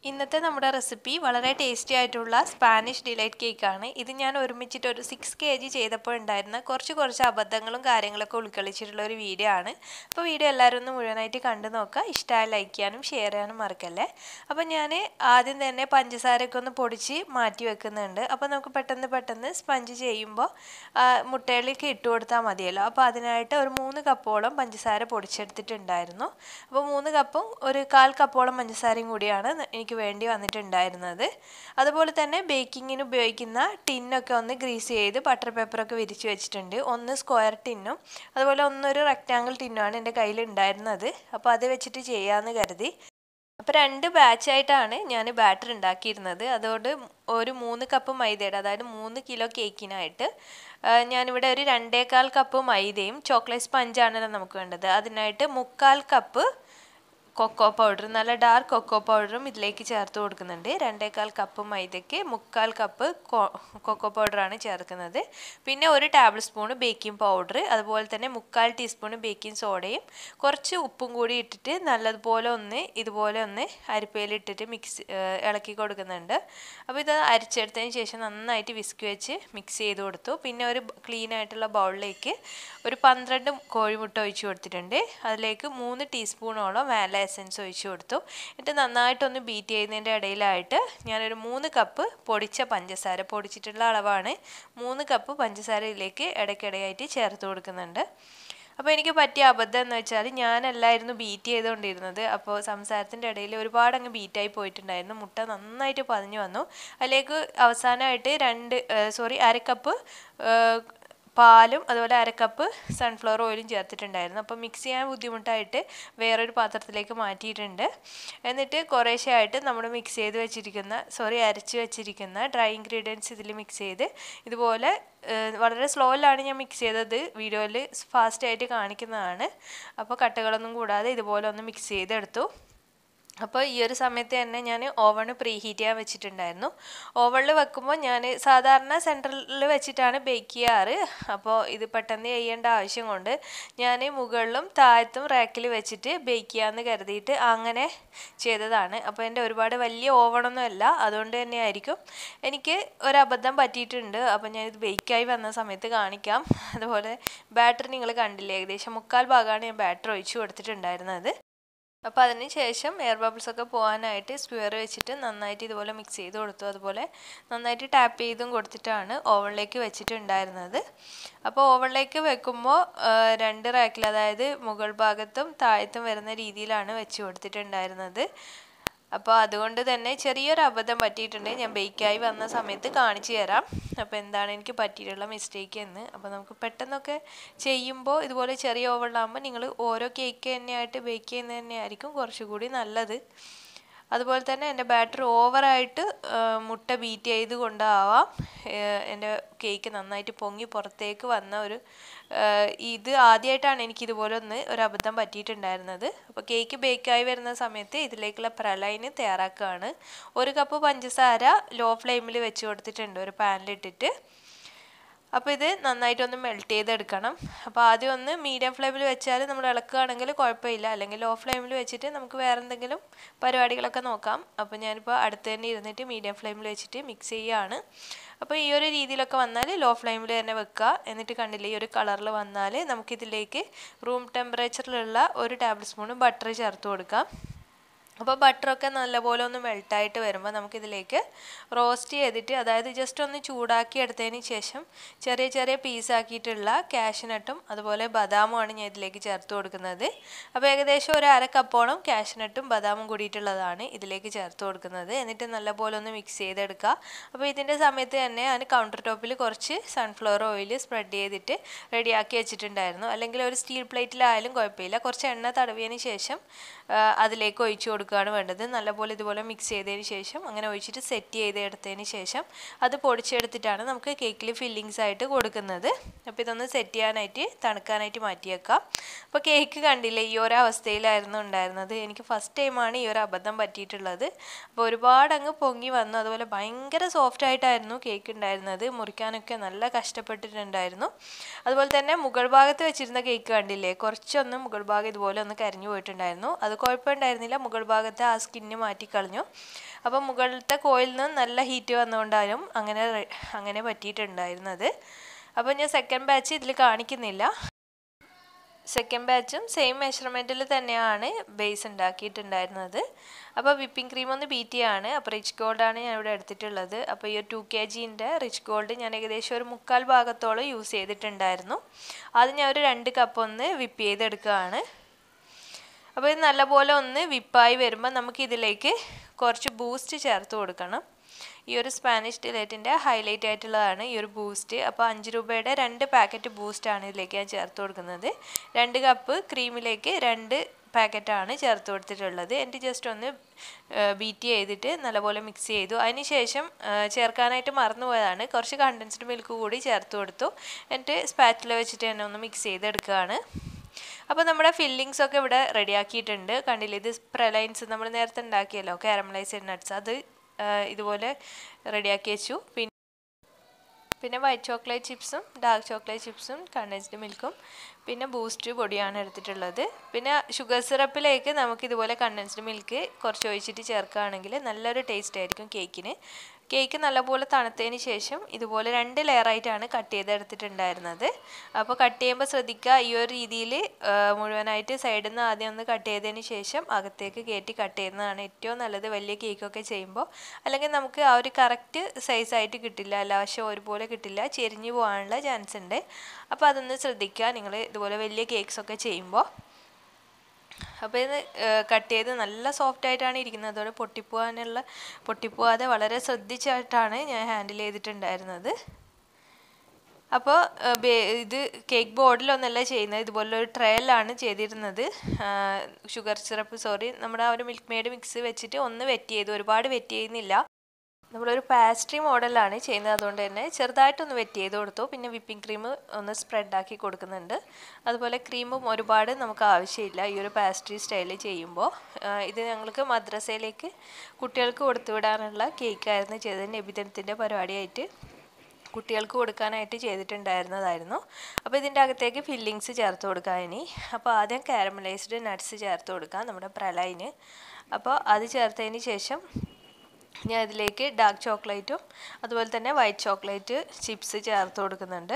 ഇന്നത്തെ നമ്മുടെ റെസിപ്പി വളരെ ടേസ്റ്റി ആയിട്ടുള്ള സ്പാനിഷ് ഡിലൈറ്റ് കേക്കാണ് ഇത് ഞാൻ ഒരുമിച്ചിട്ട് ഒരു സിക്സ് കെ ജി ചെയ്തപ്പോൾ ഉണ്ടായിരുന്ന കുറച്ച് കുറച്ച് അബദ്ധങ്ങളും കാര്യങ്ങളൊക്കെ ഉൾക്കൊള്ളിച്ചിട്ടുള്ള ഒരു വീഡിയോ ആണ് അപ്പോൾ വീഡിയോ എല്ലാവരും ഒന്ന് മുഴുവനായിട്ട് കണ്ടു നോക്കുക ഇഷ്ടമായി ലൈക്ക് ചെയ്യാനും ഷെയർ ചെയ്യാനും മറക്കല്ലേ അപ്പോൾ ഞാൻ ആദ്യം തന്നെ പഞ്ചസാരയൊക്കെ ഒന്ന് പൊടിച്ച് മാറ്റി വെക്കുന്നുണ്ട് അപ്പോൾ നമുക്ക് പെട്ടെന്ന് പെട്ടെന്ന് സ്പഞ്ച് ചെയ്യുമ്പോൾ മുട്ടയിലേക്ക് ഇട്ട് കൊടുത്താൽ മതിയല്ലോ അപ്പോൾ അതിനായിട്ട് ഒരു മൂന്ന് കപ്പോളം പഞ്ചസാര പൊടിച്ചെടുത്തിട്ടുണ്ടായിരുന്നു അപ്പോൾ മൂന്ന് കപ്പും ഒരു കാൽ കപ്പോളം പഞ്ചസാരയും കൂടിയാണ് എനിക്ക് വേണ്ടി വന്നിട്ടുണ്ടായിരുന്നത് അതുപോലെ തന്നെ ബേക്കിങ്ങിന് ഉപയോഗിക്കുന്ന ടിന്നൊക്കെ ഒന്ന് ഗ്രീസ് ചെയ്ത് ബട്ടർ പേപ്പറൊക്കെ വിരിച്ച് വെച്ചിട്ടുണ്ട് ഒന്ന് സ്ക്വയർ ടിന്നും അതുപോലെ ഒന്നൊരു റെക്റ്റാങ്കിൾ ടിന്നുമാണ് എൻ്റെ കയ്യിൽ ഉണ്ടായിരുന്നത് അപ്പോൾ അത് വെച്ചിട്ട് ചെയ്യാമെന്ന് കരുതി അപ്പോൾ രണ്ട് ബാച്ചായിട്ടാണ് ഞാൻ ബാറ്റർ ഉണ്ടാക്കിയിരുന്നത് അതുകൊണ്ട് ഒരു മൂന്ന് കപ്പ് മൈദയുടെ അതായത് മൂന്ന് കിലോ കേക്കിനായിട്ട് ഞാനിവിടെ ഒരു രണ്ടേകാൽ കപ്പ് മൈദയും ചോക്ലേറ്റ് സ്പഞ്ചാണല്ലോ നമുക്ക് വേണ്ടത് അതിനായിട്ട് മുക്കാൽ കപ്പ് കൊക്കോ പൗഡർ നല്ല ഡാർക്ക് കൊക്കോ പൗഡറും ഇതിലേക്ക് ചേർത്ത് കൊടുക്കുന്നുണ്ട് രണ്ടേകാൽ കപ്പ് മൈദയ്ക്ക് മുക്കാൽ കപ്പ് കൊക്കോ പൗഡറാണ് ചേർക്കുന്നത് പിന്നെ ഒരു ടേബിൾ സ്പൂൺ ബേക്കിംഗ് പൗഡർ അതുപോലെ തന്നെ മുക്കാൽ ടീസ്പൂൺ ബേക്കിംഗ് സോഡയും കുറച്ച് ഉപ്പും കൂടി ഇട്ടിട്ട് നല്ലതുപോലെ ഒന്ന് ഇതുപോലെ ഒന്ന് അരിപ്പയിലിട്ടിട്ട് മിക്സ് ഇളക്കി കൊടുക്കുന്നുണ്ട് അപ്പോൾ ഇത് അരിച്ചെടുത്തതിന് ശേഷം നന്നായിട്ട് വിസ്ക് വെച്ച് മിക്സ് ചെയ്ത് കൊടുത്തു പിന്നെ ഒരു ക്ലീൻ ആയിട്ടുള്ള ബൗളിലേക്ക് ഒരു പന്ത്രണ്ട് കോഴിമുട്ട ഒഴിച്ച് കൊടുത്തിട്ടുണ്ട് അതിലേക്ക് മൂന്ന് ടീസ്പൂണോളം വാനില എസൻസ് ഒഴിച്ച് കൊടുത്തു എന്നിട്ട് നന്നായിട്ടൊന്ന് ബീറ്റ് ചെയ്യുന്നതിൻ്റെ ഇടയിലായിട്ട് ഞാനൊരു മൂന്ന് കപ്പ് പൊടിച്ച പഞ്ചസാര പൊടിച്ചിട്ടുള്ള അളവാണ് മൂന്ന് കപ്പ് പഞ്ചസാര ഇതിലേക്ക് ഇടയ്ക്കിടയായിട്ട് ചേർത്ത് കൊടുക്കുന്നുണ്ട് അപ്പോൾ എനിക്ക് പറ്റിയ അബദ്ധം എന്ന് വെച്ചാൽ ഞാനല്ലായിരുന്നു ബീറ്റ് ചെയ്തുകൊണ്ടിരുന്നത് അപ്പോൾ സംസാരത്തിൻ്റെ ഇടയിൽ ഒരുപാട് അങ്ങ് ബീറ്റായി പോയിട്ടുണ്ടായിരുന്നു മുട്ട നന്നായിട്ട് പതിഞ്ഞു വന്നു അതിലേക്ക് അവസാനമായിട്ട് രണ്ട് സോറി അരക്കപ്പ് പാലും അതുപോലെ അരക്കപ്പ് സൺഫ്ലവർ ഓയിലും ചേർത്തിട്ടുണ്ടായിരുന്നു അപ്പോൾ മിക്സ് ചെയ്യാൻ ബുദ്ധിമുട്ടായിട്ട് വേറൊരു പാത്രത്തിലേക്ക് മാറ്റിയിട്ടുണ്ട് എന്നിട്ട് കുറേശ്ശെ ആയിട്ട് നമ്മൾ മിക്സ് ചെയ്ത് വെച്ചിരിക്കുന്ന സോറി അരച്ച് വെച്ചിരിക്കുന്ന ഡ്രൈ ഇൻഗ്രീഡിയൻസ് ഇതിൽ മിക്സ് ചെയ്ത് ഇതുപോലെ വളരെ സ്ലോയിലാണ് ഞാൻ മിക്സ് ചെയ്തത് വീഡിയോയിൽ ഫാസ്റ്റായിട്ട് കാണിക്കുന്നതാണ് അപ്പോൾ കട്ടകളൊന്നും കൂടാതെ ഇതുപോലെ ഒന്ന് മിക്സ് ചെയ്തെടുത്തു അപ്പോൾ ഈ ഒരു സമയത്ത് തന്നെ ഞാൻ ഓവൺ പ്രീ ഹീറ്റ് ചെയ്യാൻ വെച്ചിട്ടുണ്ടായിരുന്നു ഓവണിൽ വെക്കുമ്പോൾ ഞാൻ സാധാരണ സെൻട്രലിൽ വെച്ചിട്ടാണ് ബേക്ക് ചെയ്യാറ് അപ്പോൾ ഇത് പെട്ടെന്ന് ചെയ്യേണ്ട ആവശ്യം കൊണ്ട് ഞാൻ മുകളിലും താഴത്തും റാക്കിൽ വെച്ചിട്ട് ബേക്ക് ചെയ്യാമെന്ന് കരുതിയിട്ട് അങ്ങനെ ചെയ്തതാണ് അപ്പോൾ എൻ്റെ ഒരുപാട് വലിയ ഓവണൊന്നും അല്ല അതുകൊണ്ട് തന്നെ ആയിരിക്കും എനിക്ക് ഒരു അബദ്ധം പറ്റിയിട്ടുണ്ട് അപ്പോൾ ഞാനിത് ബേക്കായി വന്ന സമയത്ത് കാണിക്കാം അതുപോലെ ബാറ്റർ നിങ്ങൾ കണ്ടില്ലേ ഏകദേശം മുക്കാൽ ഭാഗമാണ് ഞാൻ ബാറ്റർ ഒഴിച്ചു കൊടുത്തിട്ടുണ്ടായിരുന്നത് അപ്പോൾ അതിന് ശേഷം എയർ ബബിൾസ് ഒക്കെ പോകാനായിട്ട് സ്ക്വയർ വെച്ചിട്ട് നന്നായിട്ട് ഇതുപോലെ മിക്സ് ചെയ്ത് കൊടുത്തു അതുപോലെ നന്നായിട്ട് ടാപ്പ് ചെയ്തും കൊടുത്തിട്ടാണ് ഓവനിലേക്ക് വെച്ചിട്ടുണ്ടായിരുന്നത് അപ്പോൾ ഓവനിലേക്ക് വെക്കുമ്പോൾ രണ്ട് റാക്കിൽ അതായത് മുകൾ ഭാഗത്തും താഴത്തും വരുന്ന രീതിയിലാണ് വെച്ച് കൊടുത്തിട്ടുണ്ടായിരുന്നത് അപ്പോൾ അതുകൊണ്ട് തന്നെ ചെറിയൊരു അബദ്ധം പറ്റിയിട്ടുണ്ട് ഞാൻ ബേക്കായി വന്ന സമയത്ത് കാണിച്ചു തരാം അപ്പോൾ എന്താണ് എനിക്ക് പറ്റിയിട്ടുള്ള മിസ്റ്റേക്ക് എന്ന് അപ്പോൾ നമുക്ക് പെട്ടെന്നൊക്കെ ചെയ്യുമ്പോൾ ഇതുപോലെ ചെറിയ ഓവണിലാകുമ്പോൾ നിങ്ങൾ ഓരോ കേക്ക് തന്നെയായിട്ട് ബേക്ക് ചെയ്യുന്നത് തന്നെയായിരിക്കും കുറച്ചുകൂടി നല്ലത് അതുപോലെ തന്നെ എൻ്റെ ബാറ്റർ ഓവറായിട്ട് മുട്ട ബീറ്റ് ചെയ്ത് കൊണ്ടാവാം എൻ്റെ കേക്ക് നന്നായിട്ട് പൊങ്ങി പുറത്തേക്ക് വന്ന ഒരു ഇത് ആദ്യമായിട്ടാണ് എനിക്ക് ഇതുപോലെ ഒന്ന് ഒരു അബദ്ധം പറ്റിയിട്ടുണ്ടായിരുന്നത് അപ്പോൾ കേക്ക് ബേക്കായി വരുന്ന സമയത്ത് ഇതിലേക്കുള്ള പ്രലൈന് തയ്യാറാക്കുകയാണ് ഒരു കപ്പ് പഞ്ചസാര ലോ ഫ്ലെയിമിൽ വെച്ച് കൊടുത്തിട്ടുണ്ട് ഒരു പാനിലിട്ടിട്ട് അപ്പോൾ ഇത് നന്നായിട്ടൊന്ന് മെൽറ്റ് ചെയ്തെടുക്കണം അപ്പോൾ ആദ്യം ഒന്ന് മീഡിയം ഫ്ലെയിമിൽ വെച്ചാൽ നമ്മൾ ഇളക്കുകയാണെങ്കിൽ കുഴപ്പമില്ല അല്ലെങ്കിൽ ലോ ഫ്ലെയിമിൽ വെച്ചിട്ട് നമുക്ക് വേറെ എന്തെങ്കിലും പരിപാടികളൊക്കെ നോക്കാം അപ്പോൾ ഞാനിപ്പോൾ അടുത്ത് തന്നെ ഇരുന്നിട്ട് മീഡിയം ഫ്ലെയിമിൽ വെച്ചിട്ട് മിക്സ് ചെയ്യുകയാണ് അപ്പോൾ ഈ ഒരു രീതിയിലൊക്കെ വന്നാൽ ലോ ഫ്ലെയിമിൽ തന്നെ വെക്കുക എന്നിട്ട് കണ്ടില്ലേ ഈ ഒരു കളറിൽ വന്നാൽ നമുക്കിതിലേക്ക് റൂം ടെമ്പറേച്ചറിലുള്ള ഒരു ടേബിൾ സ്പൂൺ ബട്ടർ ചേർത്ത് കൊടുക്കാം അപ്പോൾ ബട്ടറൊക്കെ നല്ലപോലെ ഒന്ന് മെൽട്ടായിട്ട് വരുമ്പോൾ നമുക്കിതിലേക്ക് റോസ്റ്റ് ചെയ്തിട്ട് അതായത് ജസ്റ്റ് ഒന്ന് ചൂടാക്കി എടുത്തതിന് ശേഷം ചെറിയ ചെറിയ പീസാക്കിയിട്ടുള്ള കാഷ്നട്ടും അതുപോലെ ബദാമുമാണ് ഞാൻ ഇതിലേക്ക് ചേർത്ത് കൊടുക്കുന്നത് അപ്പോൾ ഏകദേശം ഒരു അര കപ്പോളം കാഷ്നട്ടും ബദാമും കൂടിയിട്ടുള്ളതാണ് ഇതിലേക്ക് ചേർത്ത് കൊടുക്കുന്നത് എന്നിട്ട് നല്ലപോലെ ഒന്ന് മിക്സ് ചെയ്തെടുക്കുക അപ്പോൾ ഇതിൻ്റെ സമയത്ത് തന്നെ ഞാൻ കൗണ്ടർ ടോപ്പിൽ കുറച്ച് സൺഫ്ലവർ ഓയിൽ സ്പ്രെഡ് ചെയ്തിട്ട് റെഡിയാക്കി വെച്ചിട്ടുണ്ടായിരുന്നു അല്ലെങ്കിൽ ഒരു സ്റ്റീൽ പ്ലേറ്റിലായാലും കുഴപ്പമില്ല കുറച്ച് എണ്ണ തടവിയതിന് ശേഷം അതിലേക്ക് ഒഴിച്ചു കൊടുക്കുകയാണ് വേണ്ടത് നല്ലപോലെ ഇതുപോലെ മിക്സ് ചെയ്തതിന് ശേഷം അങ്ങനെ ഒഴിച്ചിട്ട് സെറ്റ് ചെയ്ത് എടുത്തതിന് ശേഷം അത് പൊടിച്ചെടുത്തിട്ടാണ് നമുക്ക് കേക്കിൽ ഫില്ലിങ്സ് ആയിട്ട് കൊടുക്കുന്നത് അപ്പോൾ ഇതൊന്ന് സെറ്റ് ചെയ്യാനായിട്ട് തണുക്കാനായിട്ട് മാറ്റിയേക്കാം അപ്പോൾ കേക്ക് കണ്ടില്ലേ ഈ ഒരു അവസ്ഥയിലായിരുന്നു ഉണ്ടായിരുന്നത് എനിക്ക് ഫസ്റ്റ് ടൈമാണ് ഈ ഒരു അബദ്ധം പറ്റിയിട്ടുള്ളത് അപ്പോൾ ഒരുപാട് അങ്ങ് പൊങ്ങി വന്നു അതുപോലെ ഭയങ്കര സോഫ്റ്റ് ആയിട്ടായിരുന്നു കേക്ക് ഉണ്ടായിരുന്നത് മുറിക്കാനൊക്കെ നല്ല കഷ്ടപ്പെട്ടിട്ടുണ്ടായിരുന്നു അതുപോലെ തന്നെ മുകൾ ഭാഗത്ത് വെച്ചിരുന്ന കേക്ക് കണ്ടില്ലേ കുറച്ചൊന്ന് മുകൾ ഭാഗം ഇതുപോലെ ഒന്ന് കരിഞ്ഞു പോയിട്ടുണ്ടായിരുന്നു അത് കുഴപ്പമുണ്ടായിരുന്നില്ല മുകൾ ഭാഗത്തെ ആ സ്കിന്ന് മാറ്റിക്കളഞ്ഞു അപ്പോൾ മുകളിലത്തെ കോയിൽ നിന്ന് നല്ല ഹീറ്റ് വന്നുകൊണ്ടാലും അങ്ങനെ അങ്ങനെ പറ്റിയിട്ടുണ്ടായിരുന്നത് അപ്പോൾ ഞാൻ സെക്കൻഡ് ബാച്ച് ഇതിൽ കാണിക്കുന്നില്ല സെക്കൻഡ് ബാച്ചും സെയിം മെഷർമെൻറ്റിൽ തന്നെയാണ് ബേസ് ഉണ്ടാക്കിയിട്ടുണ്ടായിരുന്നത് അപ്പോൾ വിപ്പിംഗ് ക്രീം ഒന്ന് ബീറ്റ് ചെയ്യാണ് അപ്പോൾ റിച്ച് ഗോൾഡാണ് ഞാൻ ഇവിടെ എടുത്തിട്ടുള്ളത് അപ്പോൾ ഈ ഒരു ടു കെ ജീൻ്റെ റിച്ച് ഗോൾഡ് ഞാൻ ഏകദേശം ഒരു മുക്കാൽ ഭാഗത്തോളം യൂസ് ചെയ്തിട്ടുണ്ടായിരുന്നു അത് ഞാൻ ഒരു രണ്ട് കപ്പ് ഒന്ന് വിപ്പ് ചെയ്തെടുക്കുകയാണ് അപ്പോൾ ഇത് നല്ലപോലെ ഒന്ന് വിപ്പായി വരുമ്പോൾ നമുക്ക് ഇതിലേക്ക് കുറച്ച് ബൂസ്റ്റ് ചേർത്ത് കൊടുക്കണം ഈ ഒരു സ്പാനിഷ് ഡിലൈറ്റിൻ്റെ ഹൈലൈറ്റ് ആയിട്ടുള്ളതാണ് ഈ ഒരു ബൂസ്റ്റ് അപ്പോൾ അഞ്ച് രൂപയുടെ രണ്ട് പാക്കറ്റ് ബൂസ്റ്റാണ് ഇതിലേക്ക് ഞാൻ ചേർത്ത് കൊടുക്കുന്നത് രണ്ട് കപ്പ് ക്രീമിലേക്ക് രണ്ട് പാക്കറ്റാണ് ചേർത്ത് കൊടുത്തിട്ടുള്ളത് എന്നിട്ട് ജസ്റ്റ് ഒന്ന് ബീറ്റ് ചെയ്തിട്ട് നല്ലപോലെ മിക്സ് ചെയ്തു അതിന് ശേഷം ചേർക്കാനായിട്ട് മറന്നുപോയതാണ് കുറച്ച് കണ്ടൻസ്ഡ് മിൽക്ക് കൂടി ചേർത്ത് കൊടുത്തു എന്നിട്ട് സ്പാറ്റിൽ വെച്ചിട്ട് തന്നെ ഒന്ന് മിക്സ് ചെയ്തെടുക്കുകയാണ് അപ്പോൾ നമ്മുടെ ഫില്ലിങ്സ് ഒക്കെ ഇവിടെ റെഡിയാക്കിയിട്ടുണ്ട് കണ്ടില്ലേ ഇത് പ്രലൈൻസ് നമ്മൾ നേരത്തെ ഉണ്ടാക്കിയല്ലോ കാരമലൈസ്ഡ് നട്ട്സ് അത് ഇതുപോലെ റെഡിയാക്കി വെച്ചു പിന്നെ പിന്നെ വൈറ്റ് ചോക്ലേറ്റ് ചിപ്സും ഡാർക്ക് ചോക്ലേറ്റ് ചിപ്സും കണ്ടൻസ്ഡ് മിൽക്കും പിന്നെ ബൂസ്റ്റ് പൊടിയാണ് എടുത്തിട്ടുള്ളത് പിന്നെ ഷുഗർ സിറപ്പിലേക്ക് നമുക്ക് ഇതുപോലെ കണ്ടൻസ്ഡ് മിൽക്ക് കുറച്ച് ഒഴിച്ചിട്ട് ചേർക്കുകയാണെങ്കിൽ നല്ലൊരു ടേസ്റ്റ് ആയിരിക്കും കേക്കിന് കേക്ക് നല്ലപോലെ തണുത്തതിന് ശേഷം ഇതുപോലെ രണ്ട് ലെയറായിട്ടാണ് കട്ട് ചെയ്തെടുത്തിട്ടുണ്ടായിരുന്നത് അപ്പോൾ കട്ട് ചെയ്യുമ്പോൾ ശ്രദ്ധിക്കുക ഈ ഒരു രീതിയിൽ മുഴുവനായിട്ട് സൈഡിൽ നിന്ന് ആദ്യം ഒന്ന് കട്ട് ചെയ്തതിന് ശേഷം അകത്തേക്ക് കയറ്റി കട്ട് ചെയ്യുന്നതാണ് ഏറ്റവും നല്ലത് വലിയ കേക്കൊക്കെ ചെയ്യുമ്പോൾ അല്ലെങ്കിൽ നമുക്ക് ആ ഒരു കറക്റ്റ് സൈസായിട്ട് കിട്ടില്ല എല്ലാ വശം ഒരുപോലെ കിട്ടില്ല ചെരിഞ്ഞു പോകാനുള്ള ചാൻസ് ഉണ്ട് അപ്പോൾ അതൊന്ന് ശ്രദ്ധിക്കുക നിങ്ങൾ ഇതുപോലെ വലിയ കേക്ക്സൊക്കെ ചെയ്യുമ്പോൾ അപ്പോൾ ഇത് കട്ട് ചെയ്ത് നല്ല സോഫ്റ്റ് ആയിട്ടാണ് ഇരിക്കുന്നത് അതോടെ പൊട്ടിപ്പോകാനുള്ള പൊട്ടിപ്പോവാതെ വളരെ ശ്രദ്ധിച്ചായിട്ടാണ് ഞാൻ ഹാൻഡിൽ ചെയ്തിട്ടുണ്ടായിരുന്നത് അപ്പോൾ ഇത് കേക്ക് ബോർഡിലൊന്നല്ല ചെയ്യുന്നത് ഇതുപോലൊരു ട്രയലാണ് ചെയ്തിരുന്നത് ഷുഗർ സിറപ്പ് സോറി നമ്മുടെ ആ ഒരു മിൽക്ക് മെയ്ഡ് മിക്സ് വെച്ചിട്ട് ഒന്ന് വെറ്റ് ചെയ്തു ഒരുപാട് വെറ്റ് ചെയ്യുന്നില്ല നമ്മളൊരു പാസ്ട്രി മോഡലാണ് ചെയ്യുന്നത് അതുകൊണ്ട് തന്നെ ചെറുതായിട്ടൊന്ന് വെറ്റ് ചെയ്ത് കൊടുത്തു പിന്നെ വിപ്പിംഗ് ക്രീം ഒന്ന് സ്പ്രെഡാക്കി കൊടുക്കുന്നുണ്ട് അതുപോലെ ക്രീമും ഒരുപാട് നമുക്ക് ആവശ്യമില്ല ഈ ഒരു പാസ്ട്രി സ്റ്റൈലിൽ ചെയ്യുമ്പോൾ ഇത് ഞങ്ങൾക്ക് മദ്രസയിലേക്ക് കുട്ടികൾക്ക് കൊടുത്തു വിടാനുള്ള കേക്കായിരുന്നു ചെയ്തത് നബിദിനത്തിൻ്റെ പരിപാടിയായിട്ട് കുട്ടികൾക്ക് കൊടുക്കാനായിട്ട് ചെയ്തിട്ടുണ്ടായിരുന്നതായിരുന്നു അപ്പോൾ ഇതിൻ്റെ അകത്തേക്ക് ഫില്ലിങ്സ് ചേർത്ത് കൊടുക്കാം ഇനി അപ്പോൾ ആദ്യം കാരമലൈസ്ഡ് നട്ട്സ് ചേർത്ത് കൊടുക്കാം നമ്മുടെ പ്രളയിന് അപ്പോൾ അത് ചേർത്തതിന് ശേഷം ഞാൻ ഇതിലേക്ക് ഡാർക്ക് ചോക്ലേറ്റും അതുപോലെ തന്നെ വൈറ്റ് ചോക്ലേറ്റ് ചിപ്സ് ചേർത്ത് കൊടുക്കുന്നുണ്ട്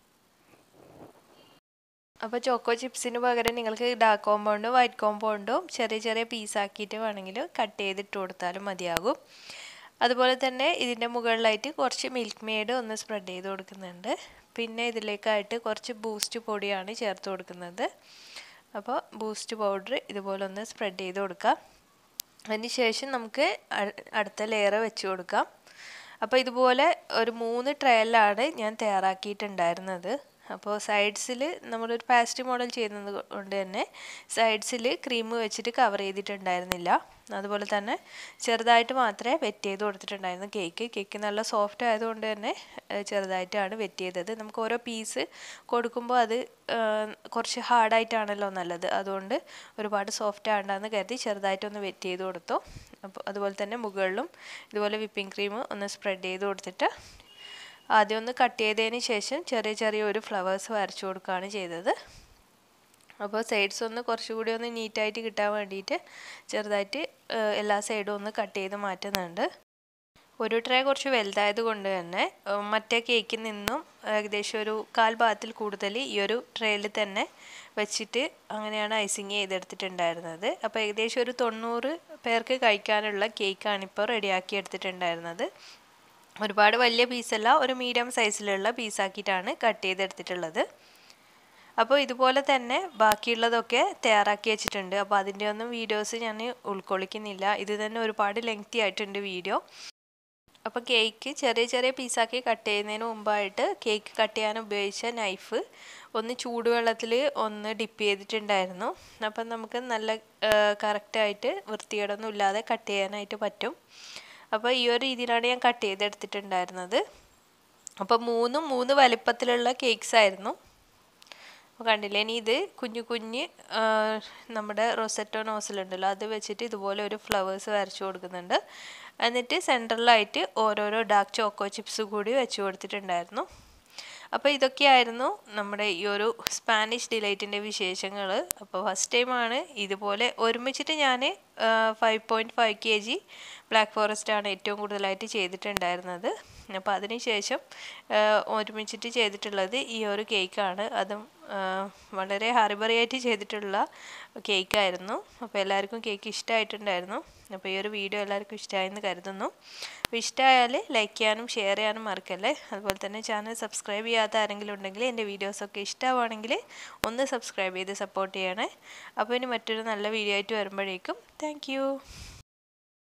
അപ്പോൾ ചോക്കോ ചിപ്സിന് പകരം നിങ്ങൾക്ക് ഡാർക്ക് കോമ്പൗണ്ടും വൈറ്റ് കോമ്പൗണ്ടും ചെറിയ ചെറിയ പീസാക്കിയിട്ട് വേണമെങ്കിൽ കട്ട് ചെയ്തിട്ട് കൊടുത്താലും മതിയാകും അതുപോലെ തന്നെ ഇതിൻ്റെ മുകളിലായിട്ട് കുറച്ച് മിൽക്ക് മെയ്ഡ് ഒന്ന് സ്പ്രെഡ് ചെയ്ത് കൊടുക്കുന്നുണ്ട് പിന്നെ ഇതിലേക്കായിട്ട് കുറച്ച് ബൂസ്റ്റ് പൊടിയാണ് ചേർത്ത് കൊടുക്കുന്നത് അപ്പോൾ ബൂസ്റ്റ് പൗഡർ ഇതുപോലെ ഒന്ന് സ്പ്രെഡ് ചെയ്ത് കൊടുക്കാം അതിന് ശേഷം നമുക്ക് അടുത്ത ലെയർ വെച്ച് കൊടുക്കാം അപ്പോൾ ഇതുപോലെ ഒരു മൂന്ന് ട്രയലാണ് ഞാൻ തയ്യാറാക്കിയിട്ടുണ്ടായിരുന്നത് അപ്പോൾ സൈഡ്സിൽ നമ്മളൊരു പാസ്റ്റി മോഡൽ ചെയ്യുന്നത് കൊണ്ട് തന്നെ സൈഡ്സിൽ ക്രീം വെച്ചിട്ട് കവർ ചെയ്തിട്ടുണ്ടായിരുന്നില്ല അതുപോലെ തന്നെ ചെറുതായിട്ട് മാത്രമേ വെറ്റ് ചെയ്ത് കൊടുത്തിട്ടുണ്ടായിരുന്നു കേക്ക് കേക്ക് നല്ല സോഫ്റ്റ് ആയതുകൊണ്ട് തന്നെ ചെറുതായിട്ടാണ് വെറ്റ് ചെയ്തത് നമുക്ക് ഓരോ പീസ് കൊടുക്കുമ്പോൾ അത് കുറച്ച് ഹാർഡായിട്ടാണല്ലോ നല്ലത് അതുകൊണ്ട് ഒരുപാട് സോഫ്റ്റ് ആണ്ടെന്ന് കരുതി ചെറുതായിട്ടൊന്ന് വെറ്റ് ചെയ്ത് കൊടുത്തു അപ്പോൾ അതുപോലെ തന്നെ മുകളിലും ഇതുപോലെ വിപ്പിംഗ് ക്രീം ഒന്ന് സ്പ്രെഡ് ചെയ്ത് കൊടുത്തിട്ട് ആദ്യം ഒന്ന് കട്ട് ചെയ്തതിന് ശേഷം ചെറിയ ചെറിയ ഒരു ഫ്ലവേഴ്സ് വരച്ചു കൊടുക്കുകയാണ് ചെയ്തത് അപ്പോൾ സൈഡ്സ് ഒന്ന് കുറച്ചുകൂടി ഒന്ന് നീറ്റായിട്ട് കിട്ടാൻ വേണ്ടിയിട്ട് ചെറുതായിട്ട് എല്ലാ സൈഡും ഒന്ന് കട്ട് ചെയ്ത് മാറ്റുന്നുണ്ട് ഒരു ട്രേ കുറച്ച് വലുതായത് കൊണ്ട് തന്നെ മറ്റേ കേക്കിൽ നിന്നും ഏകദേശം ഒരു കാൽ ഭാഗത്തിൽ കൂടുതൽ ഈ ഒരു ട്രേയിൽ തന്നെ വെച്ചിട്ട് അങ്ങനെയാണ് ഐസിങ് ചെയ്തെടുത്തിട്ടുണ്ടായിരുന്നത് അപ്പോൾ ഏകദേശം ഒരു തൊണ്ണൂറ് പേർക്ക് കഴിക്കാനുള്ള കേക്കാണ് ഇപ്പോൾ റെഡിയാക്കി എടുത്തിട്ടുണ്ടായിരുന്നത് ഒരുപാട് വലിയ പീസല്ല ഒരു മീഡിയം സൈസിലുള്ള പീസാക്കിയിട്ടാണ് കട്ട് ചെയ്തെടുത്തിട്ടുള്ളത് അപ്പോൾ ഇതുപോലെ തന്നെ ബാക്കിയുള്ളതൊക്കെ തയ്യാറാക്കി വെച്ചിട്ടുണ്ട് അപ്പോൾ അതിൻ്റെ ഒന്നും വീഡിയോസ് ഞാൻ ഉൾക്കൊള്ളിക്കുന്നില്ല ഇത് തന്നെ ഒരുപാട് ലെങ്തി ആയിട്ടുണ്ട് വീഡിയോ അപ്പോൾ കേക്ക് ചെറിയ ചെറിയ പീസാക്കി കട്ട് ചെയ്യുന്നതിന് മുമ്പായിട്ട് കേക്ക് കട്ട് ചെയ്യാൻ ഉപയോഗിച്ച നൈഫ് ഒന്ന് ചൂടുവെള്ളത്തിൽ ഒന്ന് ഡിപ്പ് ചെയ്തിട്ടുണ്ടായിരുന്നു അപ്പം നമുക്ക് നല്ല കറക്റ്റായിട്ട് വൃത്തികേടൊന്നും ഇല്ലാതെ കട്ട് ചെയ്യാനായിട്ട് പറ്റും അപ്പോൾ ഈ ഒരു രീതിയിലാണ് ഞാൻ കട്ട് ചെയ്തെടുത്തിട്ടുണ്ടായിരുന്നത് അപ്പോൾ മൂന്നും മൂന്ന് വലിപ്പത്തിലുള്ള കേക്ക്സ് ആയിരുന്നു അപ്പോൾ കണ്ടില്ലേ ഇനി ഇത് കുഞ്ഞു കുഞ്ഞ് നമ്മുടെ റൊസറ്റോ നോസിലുണ്ടല്ലോ അത് വെച്ചിട്ട് ഇതുപോലെ ഒരു ഫ്ലവേഴ്സ് വരച്ചു കൊടുക്കുന്നുണ്ട് എന്നിട്ട് സെൻറ്ററിലായിട്ട് ഓരോരോ ഡാർക്ക് ചോക്കോ ചിപ്സ് കൂടി വെച്ച് കൊടുത്തിട്ടുണ്ടായിരുന്നു അപ്പോൾ ഇതൊക്കെയായിരുന്നു നമ്മുടെ ഈ ഒരു സ്പാനിഷ് ഡിലൈറ്റിൻ്റെ വിശേഷങ്ങൾ അപ്പോൾ ഫസ്റ്റ് ടൈമാണ് ഇതുപോലെ ഒരുമിച്ചിട്ട് ഞാൻ five point five K G black forest ആണ് ഏറ്റവും കൂടുതലായിട്ട് ചെയ്തിട്ടുണ്ടായിരുന്നത് അപ്പോൾ അതിനുശേഷം ഒരുമിച്ചിട്ട് ചെയ്തിട്ടുള്ളത് ഈ ഒരു കേക്കാണ് അതും വളരെ ഹറിബറിയായിട്ട് ചെയ്തിട്ടുള്ള കേക്കായിരുന്നു അപ്പോൾ എല്ലാവർക്കും കേക്ക് ഇഷ്ടമായിട്ടുണ്ടായിരുന്നു അപ്പോൾ ഈ ഒരു വീഡിയോ എല്ലാവർക്കും ഇഷ്ടമായെന്ന് കരുതുന്നു അപ്പോൾ ഇഷ്ടമായാൽ ലൈക്ക് ചെയ്യാനും ഷെയർ ചെയ്യാനും മറക്കല്ലേ അതുപോലെ തന്നെ ചാനൽ സബ്സ്ക്രൈബ് ചെയ്യാത്ത ആരെങ്കിലും ഉണ്ടെങ്കിൽ എൻ്റെ വീഡിയോസൊക്കെ ഇഷ്ടമാണെങ്കിൽ ഒന്ന് സബ്സ്ക്രൈബ് ചെയ്ത് സപ്പോർട്ട് ചെയ്യണേ അപ്പോൾ ഇനി മറ്റൊരു നല്ല വീഡിയോ ആയിട്ട് വരുമ്പോഴേക്കും താങ്ക്